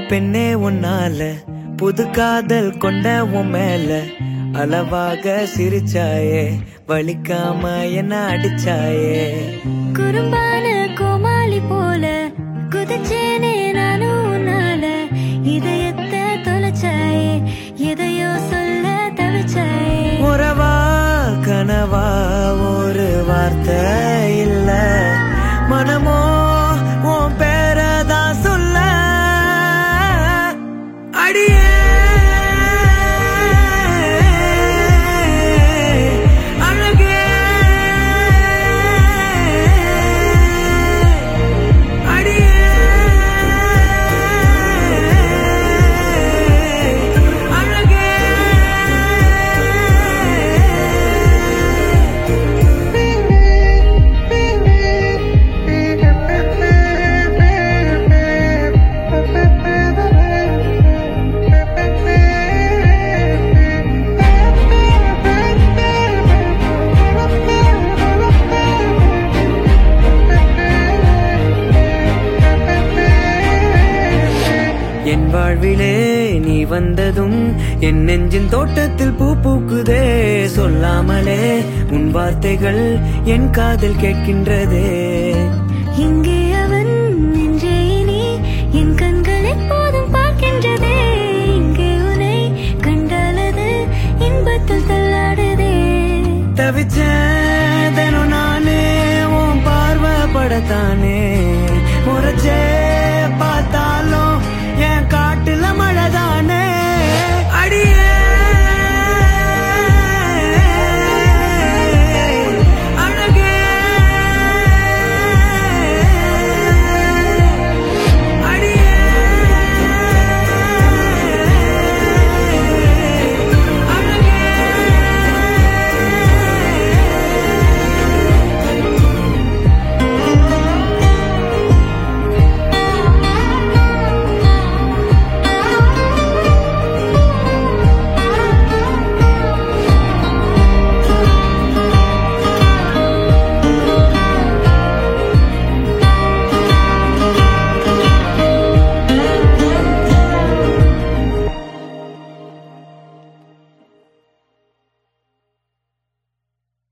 பெண்ணே உன்னால புது காதல் கொண்ட உன் மேல அளவாக சிரிச்சாயே வலிக்காம என்ன அடிச்சாயே குறும்பான கோமாளி போல குதிச்சேனே நானும் உன்னால இதயத்தை தொலைச்சாயே எதையோ சொல்ல தவிச்சாயே உறவா கனவா ஒரு வார்த்தை இல்ல மனமோ உன் பேரதான் சொல்ல அடியே அழகே அடியே அழகே என் வாழ்விலே நீ வந்ததும் என் நெஞ்சின் தோட்டத்தில் பூ பூக்குதே சொல்லாமலே உன் வார்த்தைகள் என் காதில் கேட்கின்றதே இங்கே